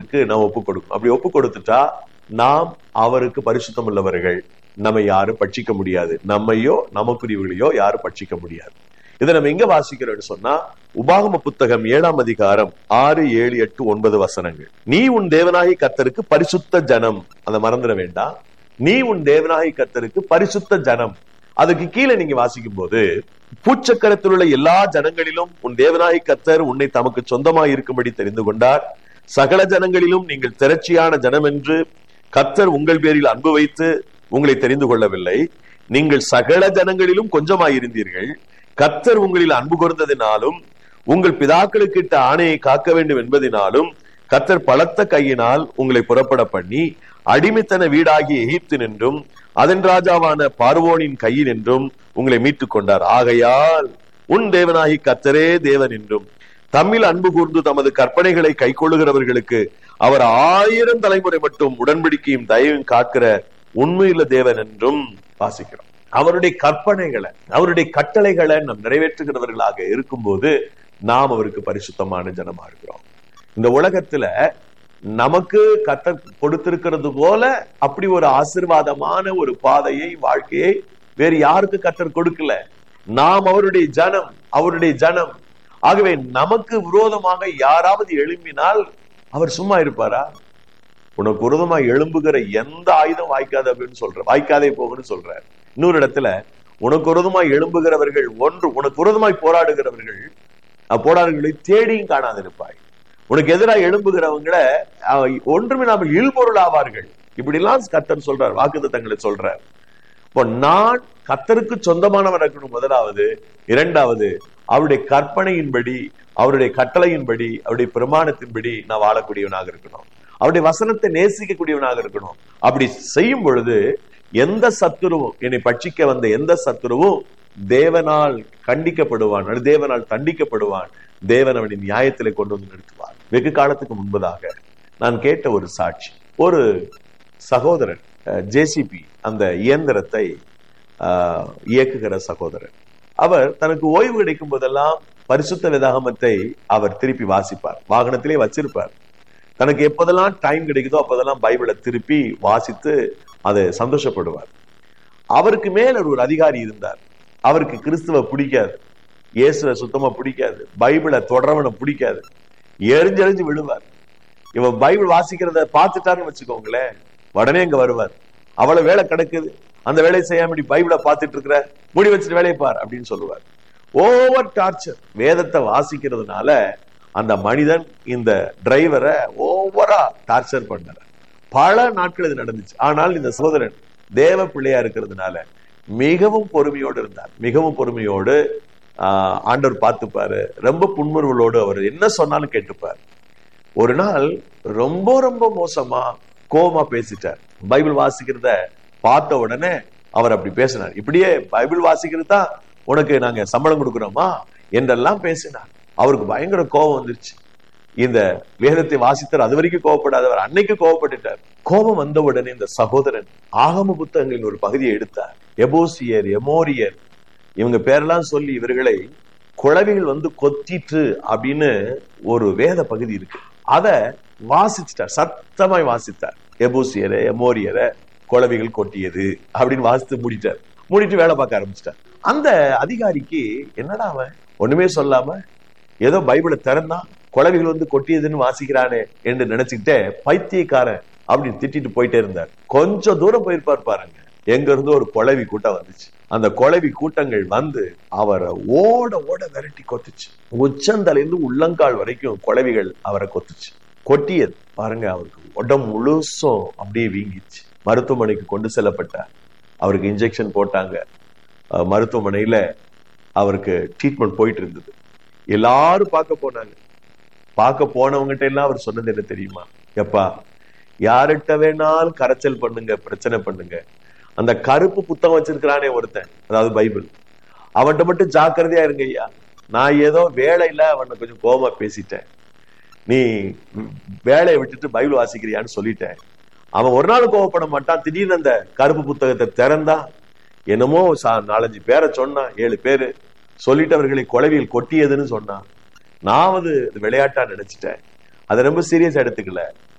பரிசுத்தத்துக்கு நாம் ஒப்பு கொடுக்கும் அப்படி ஒப்பு கொடுத்துட்டா நாம் அவருக்கு பரிசுத்தம் உள்ளவர்கள் நம்ம யாரும் பட்சிக்க முடியாது நம்மையோ நமக்குரியவர்களையோ யாரும் பட்சிக்க முடியாது இதை நம்ம எங்க வாசிக்கிறோம்னு சொன்னா உபாகம புத்தகம் ஏழாம் அதிகாரம் ஆறு ஏழு எட்டு ஒன்பது வசனங்கள் நீ உன் தேவனாகி கத்தருக்கு பரிசுத்த ஜனம் அதை மறந்துட வேண்டாம் நீ உன் தேவனாகி கத்தருக்கு பரிசுத்த ஜனம் அதுக்கு கீழே நீங்க வாசிக்கும் போது பூச்சக்கரத்தில் உள்ள எல்லா ஜனங்களிலும் உன் தேவனாகி கத்தர் உன்னை தமக்கு சொந்தமாய் இருக்கும்படி தெரிந்து கொண்டார் சகல ஜனங்களிலும் நீங்கள் திரட்சியான ஜனம் என்று கத்தர் உங்கள் பேரில் அன்பு வைத்து உங்களை தெரிந்து கொள்ளவில்லை நீங்கள் சகல ஜனங்களிலும் கொஞ்சமாய் இருந்தீர்கள் கத்தர் உங்களில் அன்பு கூர்ந்ததினாலும் உங்கள் பிதாக்களுக்கு இட்ட ஆணையை காக்க வேண்டும் என்பதினாலும் கத்தர் பலத்த கையினால் உங்களை புறப்பட பண்ணி அடிமைத்தன வீடாகிய எகிப்து நின்றும் அதன் ராஜாவான பார்வோனின் கையில் என்றும் உங்களை மீட்டுக் கொண்டார் ஆகையால் உன் தேவனாகி கத்தரே தேவன் என்றும் தம்மில் அன்பு கூர்ந்து தமது கற்பனைகளை கைக்கொள்ளுகிறவர்களுக்கு அவர் ஆயிரம் தலைமுறை மட்டும் உடன்படிக்கையும் தயவும் காக்கிற உண்மையுள்ள தேவன் என்றும் வாசிக்கிறோம் அவருடைய கற்பனைகளை அவருடைய கட்டளைகளை நாம் நிறைவேற்றுகிறவர்களாக இருக்கும்போது நாம் அவருக்கு பரிசுத்தமான ஜனமா இருக்கிறோம் இந்த உலகத்துல நமக்கு கத்த கொடுத்திருக்கிறது போல அப்படி ஒரு ஆசிர்வாதமான ஒரு பாதையை வாழ்க்கையை வேறு யாருக்கு கத்தர் கொடுக்கல நாம் அவருடைய ஜனம் அவருடைய ஜனம் ஆகவே நமக்கு விரோதமாக யாராவது எழும்பினால் அவர் சும்மா இருப்பாரா உனக்கு விரோதமாக எழும்புகிற எந்த ஆயுதம் வாய்க்காது அப்படின்னு சொல்ற வாய்க்காதே போகுன்னு சொல்ற இன்னொரு இடத்துல உனக்கு விரோதமாய் எழும்புகிறவர்கள் ஒன்று உனக்கு விரோதமாய் போராடுகிறவர்கள் போராடுகளை தேடியும் காணாதிருப்பாய் உனக்கு எதிராக எழும்புகிறவங்களை ஒன்றுமே நாம இல்பொருள் ஆவார்கள் இப்படி எல்லாம் கத்தர் சொல்றார் வாக்குத்தங்களை சொல்றார் இப்போ நான் கத்தருக்கு சொந்தமானவர் இருக்கணும் முதலாவது இரண்டாவது அவருடைய கற்பனையின்படி அவருடைய கட்டளையின்படி அவருடைய பிரமாணத்தின்படி நான் வாழக்கூடியவனாக இருக்கணும் அவருடைய வசனத்தை நேசிக்கக்கூடியவனாக இருக்கணும் அப்படி செய்யும் பொழுது எந்த சத்துருவும் என்னை பட்சிக்க வந்த எந்த சத்துருவும் தேவனால் கண்டிக்கப்படுவான் தேவனால் தண்டிக்கப்படுவான் தேவன் அவனின் நியாயத்திலே கொண்டு வந்து நிறுத்துவார் வெகு காலத்துக்கு முன்பதாக நான் கேட்ட ஒரு சாட்சி ஒரு சகோதரன் ஜேசிபி அந்த இயந்திரத்தை இயக்குகிற சகோதரன் அவர் தனக்கு ஓய்வு கிடைக்கும் போதெல்லாம் பரிசுத்த வேதாகமத்தை அவர் திருப்பி வாசிப்பார் வாகனத்திலே வச்சிருப்பார் தனக்கு எப்போதெல்லாம் டைம் கிடைக்குதோ அப்போதெல்லாம் பைபிளை திருப்பி வாசித்து அதை சந்தோஷப்படுவார் அவருக்கு மேல ஒரு அதிகாரி இருந்தார் அவருக்கு கிறிஸ்துவ பிடிக்காது இயேசுவை சுத்தமா பிடிக்காது பைபிளை தொடரவனை பிடிக்காது எரிஞ்செறிஞ்சு விழுவார் இவன் பைபிள் வாசிக்கிறத பார்த்துட்டாருன்னு வச்சுக்கோங்களேன் உடனே இங்க வருவார் அவ்வளவு வேலை கிடக்குது அந்த வேலையை செய்யாம இப்படி பைபிளை பார்த்துட்டு இருக்கிற முடி வச்சுட்டு வேலையை பார் அப்படின்னு சொல்லுவார் ஓவர் டார்ச்சர் வேதத்தை வாசிக்கிறதுனால அந்த மனிதன் இந்த டிரைவரை ஓவரா டார்ச்சர் பண்ணார் பல நாட்கள் இது நடந்துச்சு ஆனால் இந்த சகோதரன் தேவ பிள்ளையா இருக்கிறதுனால மிகவும் பொறுமையோடு இருந்தார் மிகவும் பொறுமையோடு ஆஹ் ஆண்டவர் பார்த்துப்பாரு ரொம்ப புன்முறுவலோடு அவர் என்ன சொன்னாலும் கேட்டுப்பார் ஒரு நாள் ரொம்ப ரொம்ப மோசமா கோபமா பேசிட்டார் பைபிள் வாசிக்கிறத பார்த்த உடனே அவர் அப்படி பேசினார் இப்படியே பைபிள் வாசிக்கிறது தான் உனக்கு நாங்க சம்பளம் கொடுக்குறோமா என்றெல்லாம் பேசினார் அவருக்கு பயங்கர கோபம் வந்துருச்சு இந்த வேதத்தை வாசித்தார் அது வரைக்கும் கோவப்படாதவர் அன்னைக்கு கோவப்பட்டுட்டார் கோபம் வந்த உடனே இந்த சகோதரன் ஆகம புத்தகங்களின் ஒரு பகுதியை எடுத்தார் எபோசியர் எமோரியர் இவங்க பேரெல்லாம் சொல்லி இவர்களை குழவிகள் வந்து கொத்திட்டு அப்படின்னு ஒரு வேத பகுதி இருக்கு அத வாசிச்சிட்டார் சத்தமாய் வாசித்தார் எபூசியரை எமோரியரை குழவிகள் கொட்டியது அப்படின்னு வாசித்து மூடிட்டார் மூடிட்டு வேலை பார்க்க ஆரம்பிச்சிட்டார் அந்த அதிகாரிக்கு என்னடா அவன் ஒண்ணுமே சொல்லாம ஏதோ பைபிளை திறந்தான் குழவிகள் வந்து கொட்டியதுன்னு வாசிக்கிறானே என்று நினைச்சுக்கிட்டே பைத்தியக்காரன் அப்படின்னு திட்டிட்டு போயிட்டே இருந்தார் கொஞ்சம் தூரம் போயிருப்பார் பாருங்க எங்க இருந்து ஒரு குழவி கூட்டம் வந்துச்சு அந்த குழவி கூட்டங்கள் வந்து அவரை ஓட ஓட விரட்டி கொத்துச்சு உச்சந்தலைந்து உள்ளங்கால் வரைக்கும் குழவிகள் அவரை கொத்துச்சு கொட்டியது பாருங்க அவருக்கு உடம்பு முழுசும் அப்படியே வீங்கிச்சு மருத்துவமனைக்கு கொண்டு செல்லப்பட்டார் அவருக்கு இன்ஜெக்ஷன் போட்டாங்க மருத்துவமனையில அவருக்கு ட்ரீட்மெண்ட் போயிட்டு இருந்தது எல்லாரும் பார்க்க போனாங்க பார்க்க போனவங்ககிட்ட எல்லாம் அவர் சொன்னது என்ன தெரியுமா எப்பா யார்கிட்ட வேணாலும் கரைச்சல் பண்ணுங்க பிரச்சனை பண்ணுங்க அந்த கருப்பு புத்தகம் வச்சிருக்கிறானே ஒருத்தன் அதாவது பைபிள் அவன்கிட்ட மட்டும் ஜாக்கிரதையா இருங்க ஐயா நான் ஏதோ வேலையில அவனை கொஞ்சம் கோபமா பேசிட்டேன் நீ வேலையை விட்டுட்டு பைபிள் வாசிக்கிறியான்னு சொல்லிட்டேன் அவன் ஒரு நாள் கோவப்பட மாட்டான் திடீர்னு அந்த கருப்பு புத்தகத்தை திறந்தா என்னமோ நாலஞ்சு பேரை சொன்னான் ஏழு பேரு சொல்லிட்டு அவர்களை கொலவியில் கொட்டியதுன்னு சொன்னான் நான் வந்து விளையாட்டா நினைச்சிட்டேன் அதை ரொம்ப சீரியஸ் எடுத்துக்கல